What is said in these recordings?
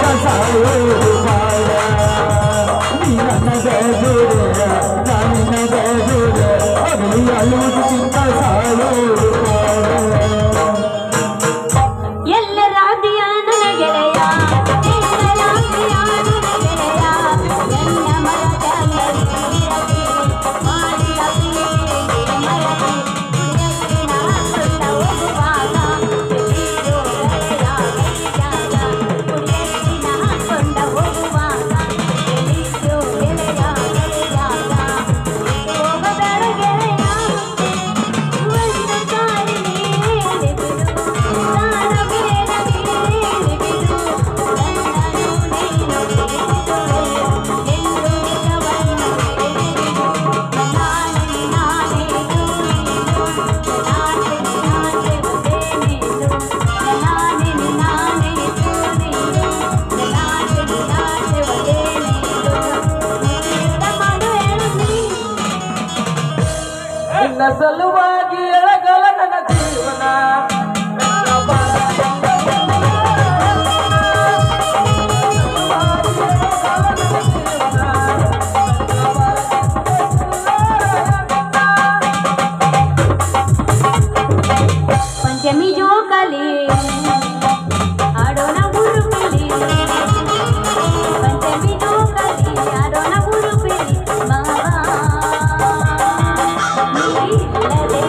ಸಾಯೋದು ಬಾಳ ನೀ ನನಗದುರೆ ನಾನಿನಗದುರೆ ಅಗಲಿ ಅಳುವುದಕ್ಕಿಂತ ಸಾಯೋದು ಬಾಳ ಎಲ್ಲ ರಾಧಿಯ ನನ್ನ ಗೆಳೆಯ ಎಲ್ಲ ರಾಧಿಯ ನನ್ನ ಗೆಳೆಯ ನನ್ನ ಮರದ ಮರಿಯಿರಲಿ, ಮಾಡಿದ ಪ್ರೀತಿಗೆ ಮರಳಿ, ಎತ್ತಿನ ಸುತ್ತ ಹೋಗುವಾಗ, ಎಲ್ಲಿಯೋ ಗೆಳೆಯ ಕೈಯಾಗ, ಕುಡಿಯತ್ತಿನ ಹಾಕೊಂಡ ಹೋಗುವಾಗ, ಎಲ್ಲಿಯೋ ಗೆಳೆಯ ಕೈಯಾಗ, ಹೋಗಬೇಡ ಗೆಳೆಯ ಒಂದು ಸಾರಿ ನೀಡಿ ಬಿಡು ನಾನ ಬೇಡ ನೀಡಿ ಬಿಡು ನನ್ನನ್ನು ನೀನು ಬಿಡುವೆ ಎಂದು ನಿಜವನ್ನು ಹೇಳಿಬಿಡು ನಾನೇ ನಾನೇ ನೀನು ನಾನೇ ನಾನೇ ಒದೇನೇನು ನಾನೇ ನಾನೇ ನೀನು ನಾನೇ ನಾನೇ ಒದೇನೇನು ಮಾಡು ಹೇಳು ನೀ ನಿನ್ನ ಸಲುವಾಗಿ ಎಳಗಲ ನನ್ನ ಜೀವನ ನನ್ನ ಬಾಳ ಪಂಚಮಿ ಜೋಕಲಿ ಆಡೋಣ ಗುರುಪಿಲಿ ಪಂಚಮಿ ಜೋಕಲಿ ಆಡೋಣ ಗುರುಪಿಲಿ ಮಾವ ನೀವಿಲ್ಲದೆ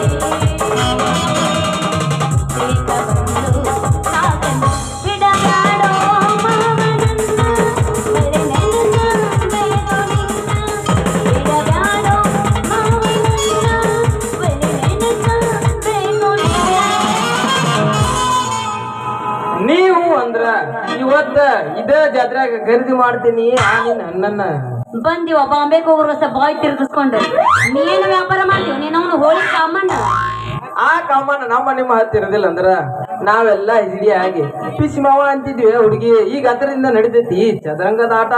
ಏಕ ಬಂದು ಸಾಕನ್ನು ಬಿಡಬೇಡೋ ಮಾವನನ್ನ ಬರೆ ನನ್ನ ಬೇಡೋ ನಿನ್ನ ಬಿಡಬೇಡೋ ಮಾವನನ್ನ ಬರೆ ನನ್ನ ಬೇಡೋ ನಿನ್ನ ನೀವು ಅಂದ್ರ ಇವತ್ತ ಇದ ಜಾತ್ರೆಗ ಖರೀದಿ ಮಾಡ್ತೀನಿ ಆ ನಿನ್ನ ಅಣ್ಣನ ಬಂದಿವ ಬಾಂಬೆಗೆ ಹೋಗೋರು ಹೊಸ ಬಾಯ್ ತಿರ್ಗಿಸ್ಕೊಂಡು ನೀನು ವ್ಯಾಪಾರ ಮಾಡ್ತೀವಿ ನೀನು ಅವನು ಹೋಳಿ ಸಾಮಾನ ಆ ಕಾಮನ ನಮ್ಮ ನಿಮ್ಮ ಹತ್ತಿರದಿಲ್ಲ ಅಂದ್ರ ನಾವೆಲ್ಲ ಹಿಡಿ ಆಗಿ ಪಿಸಿ ಮಾವ ಅಂತಿದ್ವಿ ಹುಡುಗಿ ಈಗ ಅದರಿಂದ ನಡಿತೈತಿ ಚದರಂಗದ ಆಟ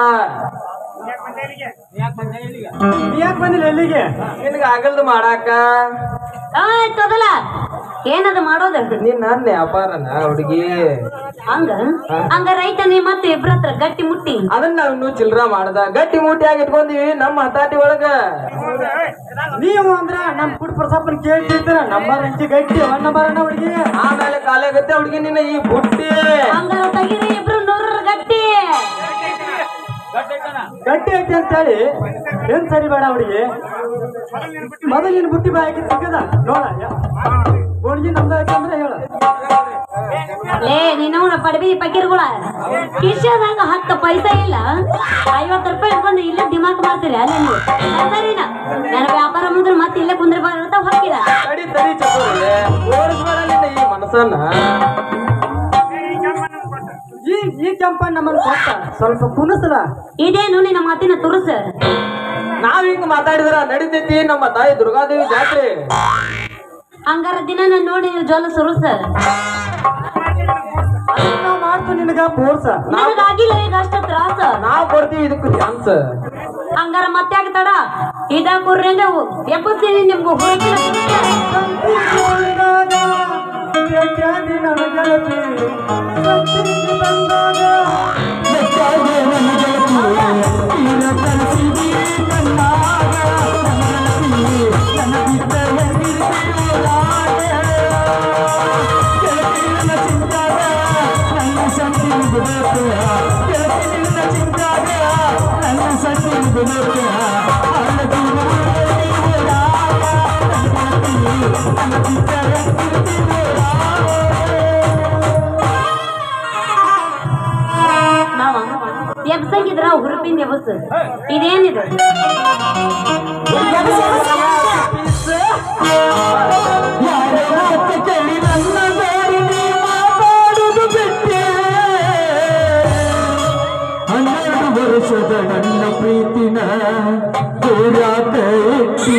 ಯಾಕೆ ಬಂದಿಲ್ಲ ಎಲ್ಲಿಗೆ ನಿನಗ ಆಗಲ್ದು ಮಾಡಾಕ ಆಯ್ತದಲ್ಲ ಏನದು ಮಾಡೋದು ನೀನ್ ನನ್ನ ವ್ಯಾಪಾರನ ಹುಡುಗಿ ಹಂಗ ಹಂಗ ರೈತ ನೀ ಮತ್ತೆ ಇಬ್ರ ಹತ್ರ ಗಟ್ಟಿ ಮುಟ್ಟಿ ಅದನ್ನ ನಾವು ಚಿಲ್ರ ಮಾಡ್ದ ಗಟ್ಟಿ ಮೂಟಿಯಾಗಿ ಇಟ್ಕೊಂದಿವಿ ನಮ್ಮ ಹತಾಟಿ ಒಳಗ ನೀವು ಅಂದ್ರ ನಮ್ ಕುಡ್ ಪ್ರಸಾಪನ್ ಕೇಳ್ತಿದ್ರ ನಂಬರ್ ಹಂಚಿ ಗಟ್ಟಿ ಒನ್ ನಂಬರ್ ಅಣ್ಣ ಹುಡುಗಿ ಆಮೇಲೆ ಕಾಲಾಗತ್ತೆ ಹುಡುಗಿ ನಿನ್ನ ಈ ಬುಟ್ಟಿ ಹಂಗ ತೆಗಿರಿ ಇಬ್ರು ನೂರ ಗಟ್ಟಿ ಗಟ್ಟಿ ಐತಿ ಅಂತ ಹೇಳಿ ಏನ್ ಸರಿ ಬೇಡ ಹುಡುಗಿ ಮೊದಲು ನಿನ್ ಬುಟ್ಟಿ ಬಾಯಿ ಸಿಕ್ಕದ ನೋಡ ಹುಡುಗಿ ನಮ್ದ ಐತಿ ಅಂದ್ರೆ ಹೇಳ ಲೇ ನೀನು ಪಡಬಿ ಪಕೀರ್ಗಳ ಕಿಶದಾಗ ಹತ್ತು ಪೈಸಾ ಇಲ್ಲ ಐವತ್ತು ರೂಪಾಯಿ ಇಟ್ಕೊಂಡು ಇಲ್ಲೇ ದಿಮಾಕ್ ಮಾಡ್ತೀರಿ ಅಲ್ಲ ನೀವು ಸರಿನಾ ನನ್ನ ವ್ಯಾಪಾರ ಮುಂದ್ರೆ ಮತ್ತೆ ಇಲ್ಲೇ ಕುಂದ್ರ ಬರ್ತಾ ಹೋಗಿಲ್ಲ ತಡಿ ತಡಿ ಚಕೋರಿ ಓಡಿಸ್ಬೇಡ ನಿನ್ನ ಈ ಮನಸ್ಸನ್ನ ಈ ಈ ಕೆಂಪ ನಮ್ಮನ್ನ ಕೊಟ್ಟ ಸ್ವಲ್ಪ ಕುಣಸಲ ಇದೇನು ನಿನ್ನ ಮಾತಿನ ತುರುಸ ನಾವ್ ಹಿಂಗ್ ಮಾತಾಡಿದ್ರ ನಡಿತೈತಿ ನಮ್ಮ ತಾಯಿ ದುರ್ಗಾದೇವಿ ಜಾತ್ರೆ ಹಂಗಾರ ದಿನ ನಾನು ನೋಡಿ ನೀವು ಜೋಲ ಸುರುಸ ನಾವ್ ಮಾಡ್ತು ನಿನಗ ಪೋರ್ಸ ನನಗಾಗಿಲ್ಲ ಈಗ ಅಷ್ಟ ತ್ರಾಸ ನಾವ್ ಕೊಡ್ತೀವಿ ಇದಕ್ಕೆ ಚಾನ್ಸ್ ಹಂಗಾರ ಮತ್ತೆ ಯಾಕೆ ತಡ ಇದ ಕುರ್ರಂಗ ಎಬ್ಬಸ್ತೀನಿ ನಿಮ್ಗೂ ಹುಡುಗಿನ ತುರುಸ. ನಾವ ಎಬ್ಸಂಗಿದ್ರ ಹುರುಪಿಂದ ಎಬಸ್ ಇದೇನಿದು ಹನ್ನೆರಡು ವರ್ಷದ ನನ್ನ ಪ್ರೀತಿನ ದೂರಾತ ಇಟ್ಟು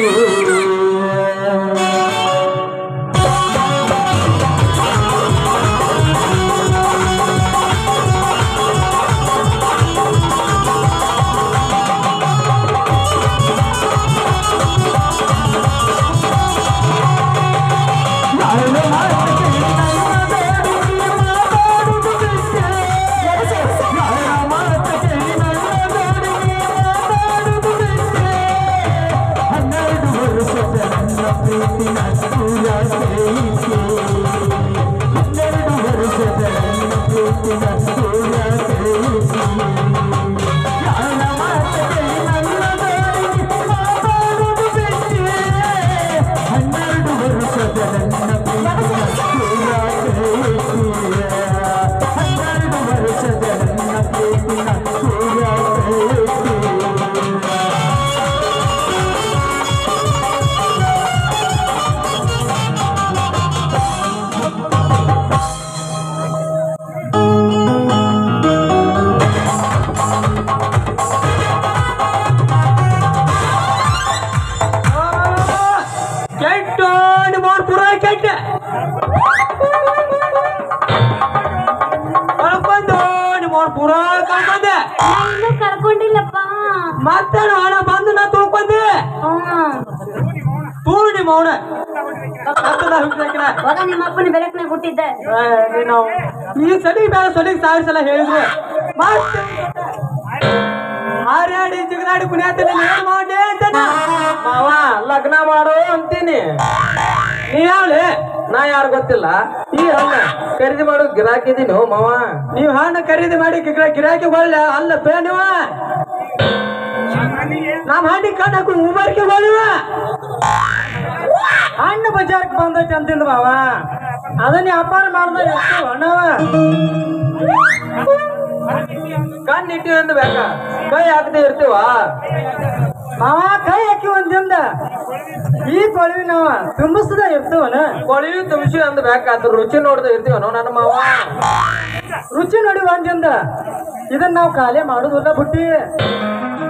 ಕೆಟ್ಟ ನಿಮ್ಮ ಪುರ ಕೆಟ್ಟ ಕಳ್ಕೊಂಡು ನಿಮ್ಮ ಪುರ ಕಳ್ಕೊಂಡೆ ನಾ ಇನ್ನೂ ಕಳ್ಕೊಂಡಿಲ್ಲಪ್ಪ ಮತ್ತೆ ಹಣ ಬಂದು ನಾ ತುಳ್ಕೊಂಡೆ ಹ್ಮ್ ತೂರು ನಿಮ್ಮ ಅವನ ಹೋಗ ನಿಮ್ಮ ಅಪ್ಪನ ಬೆಳಕನಾಗ ಹುಟ್ಟಿದ್ದೆ ಈ ಸಲಿಗೆ ಬೇಡ ಸಲಿಗೆ ಸಾವಿರ ಸಲ ಹೇಳಿದ್ರು ಮತ್ತೆ ಹಾರಾಡಿ ಜಿಗದಾಡಿ ಕುಣಿಯಾತ ಏನ್ ಮಾಡಿ ಅಂತಾನ ಮಾವ ಲಗ್ನ ಮಾಡು ಅಂತೀನಿ ನೀ ಯಾವ್ಲೆ ನಾ ಯಾರು ಗೊತ್ತಿಲ್ಲ ಈ ಹಣ್ಣ ಖರೀದಿ ಮಾಡು ಗಿರಾಕಿದೀನಿ ಮಾವ ನೀವು ಹಣ್ಣು ಖರೀದಿ ಮಾಡಿ ಗಿರ- ಗಿರಾಕಿ ಒಳ್ಳೆ ಅಲ್ಲ ಬೇ ನೀವ ನಮ್ಮ ಹಣ್ಣಿ ಕಣ್ಣು ಹಾಕೊಂಡು ಉಮರ್ಗೆ ಹೋಳಿವ ಹಣ್ಣು ಬಜಾರ್ಗೆ ಬಂದೈತೆ ಅಂತಿಲ್ಲ ಮಾವ ಅದನ್ನ ವ್ಯಾಪಾರ ಮಾಡ್ದ ಎಷ್ಟು ಹಣ್ಣವ ಕಣ್ ಇಟ್ಟಿವಿ ಅಂತ ಬೇಕ ಕೈ ಹಾಕದೆ ಇರ್ತೀವ ಮಾವ ಕೈ ಹಾಕಿ ಒಂದಿಂದ ಈ ಕೊಳವಿ ನಾವ ತುಂಬಿಸದ ಇರ್ತವನ ಕೊಳಿವಿ ತುಂಬಿಸಿ ಅಂದ್ ಬೇಕ ಅದ್ರ ರುಚಿ ನೋಡ್ದೆ ಇರ್ತೀವ ನಾವು ನನ್ನ ಮಾವ ರುಚಿ ನೋಡಿ ಒಂದಿಂದ ಇದನ್ನ ನಾವು ಖಾಲಿ ಮಾಡುದಿಲ್ಲ ಬುಟ್ಟಿ